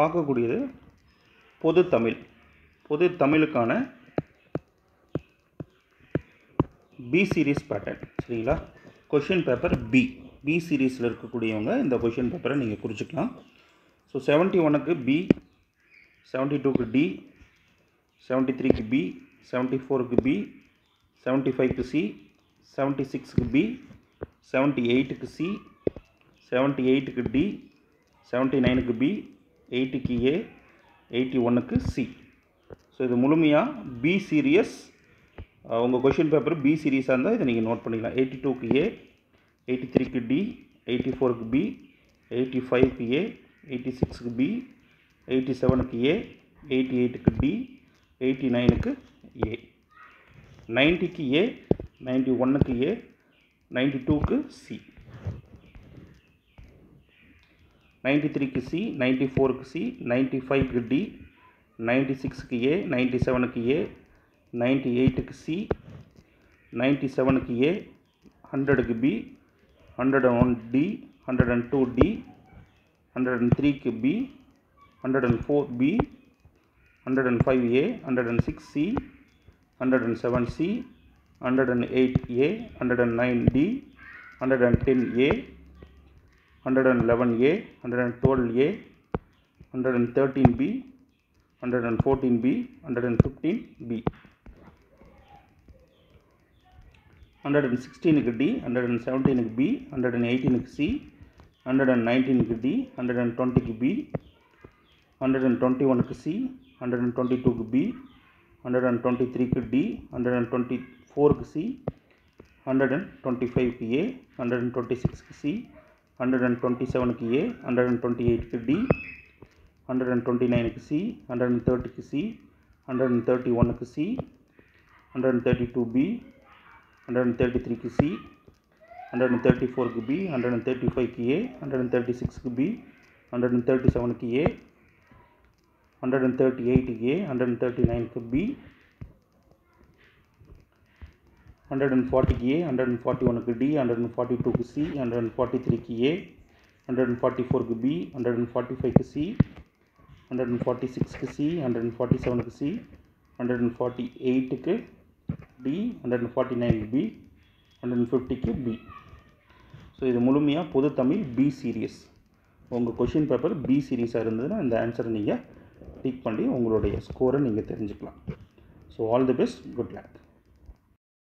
பார்க்கக்கூடியது பொது தமிழ் பொது தமிழுக்கான பி சீரிஸ் பேட்டர்ன் சரிங்களா கொஷின் பேப்பர் பி பி சீரீஸில் இருக்கக்கூடியவங்க இந்த கொஷின் பேப்பரை நீங்கள் குறிச்சிக்கலாம் ஸோ செவன்ட்டி ஒனுக்கு பி செவன்ட்டி டூக்கு டி செவன்ட்டி த்ரீக்கு பி செவன்ட்டி ஃபோருக்கு பி செவன்ட்டி ஃபைவ்க்கு சி செவன்ட்டி சிக்ஸுக்கு பி செவன்ட்டி எயிட்டுக்கு சி செவன்ட்டி எயிட்டுக்கு டி செவன்ட்டி நைனுக்கு பி எயிட்டிக்கு ஏ எயிட்டி ஒன்றுக்கு சி ஸோ இது முழுமையாக பி சீரியஸ் உங்கள் கொஷின் பேப்பர் பி சீரியஸாக இருந்தால் இதை நீங்கள் நோட் பண்ணிக்கலாம் எயிட்டி டூக்கு ஏ எயிட்டி த்ரீக்கு டி எயிட்டி ஃபோருக்கு பி எயிட்டி ஃபைவ்க்கு ஏ எயிட்டி சிக்ஸுக்கு பி எயிட்டி செவனுக்கு ஏ எயிட்டி எயிட்டுக்கு டி எயிட்டி நைனுக்கு ஏ நைன்ட்டிக்கு ஏ நைன்ட்டி ஒன்னுக்கு ஏ நைன்ட்டி டூக்கு சி நைன்ட்டி த்ரீக்கு சி நைன்ட்டி ஃபோருக்கு சி நைன்ட்டி ஃபைவ்க்கு டி நைன்ட்டி சிக்ஸுக்கு ஏ நைன்ட்டி செவனுக்கு ஏ நைன்ட்டி எயிட்டுக்கு சி நைன்ட்டி செவனுக்கு ஏ ஹண்ட்ரடுக்கு B hundred and one D hundred and two D hundred and த்ரீக்கு B hundred and four B hundred and five A hundred and six C hundred and seven C hundred and eight A hundred and nine D hundred and ten A hundred and eleven A hundred and twelve A hundred and thirteen B hundred and fourteen B hundred and fifteen B hundred and சிக்ஸ்டீனுக்கு D hundred and செவன்டீனுக்கு B hundred and எயிட்டீனுக்கு C hundred and நைன்டீனுக்கு D hundred and டுவெண்ட்டிக்கு B hundred and twenty ஒனுக்கு C hundred and twenty டூக்கு B hundred and twenty த்ரீக்கு D hundred and twenty ஃபோருக்கு C hundred and twenty ஃபைவ்க்கு A hundred and twenty சிக்ஸ்க்கு C hundred and twenty செவனுக்கு A hundred and twenty எயிட்டுக்கு D hundred and twenty நைனுக்கு C hundred and தேர்ட்டிக்கு C hundred and thirty ஒனுக்கு C hundred and thirty two B hundred and thirty த்ரீக்கு C hundred and thirty ஃபோருக்கு B hundred and thirty ஃபைவ்க்கு A hundred and thirty சிக்ஸ்க்கு B hundred and thirty செவனுக்கு A hundred and thirty எயிட்டுக்கு A hundred and thirty நைனுக்கு B hundred and ஃபார்ட்டிக்கு A hundred and forty ஒனுக்கு D hundred and forty டூக்கு C hundred and forty த்ரீக்கு A hundred and forty ஃபோருக்கு B hundred and forty ஃபைவ்க்கு C hundred and forty சிக்ஸ்க்கு C hundred and forty செவனுக்கு C hundred and forty எயிட்டுக்கு D hundred and forty நைனுக்கு B hundred and ஃபிஃப்டிக்கு B so இது முழுமையாக பொது தமிழ் பி சீரியஸ் உங்கள் கொஷின் பேப்பர் பி சீரியஸாக இருந்ததுன்னா இந்த ஆன்சரை நீங்கள் டிக் பண்ணி உங்களுடைய ஸ்கோரை நீங்கள் தெரிஞ்சுக்கலாம் so all the best good lakh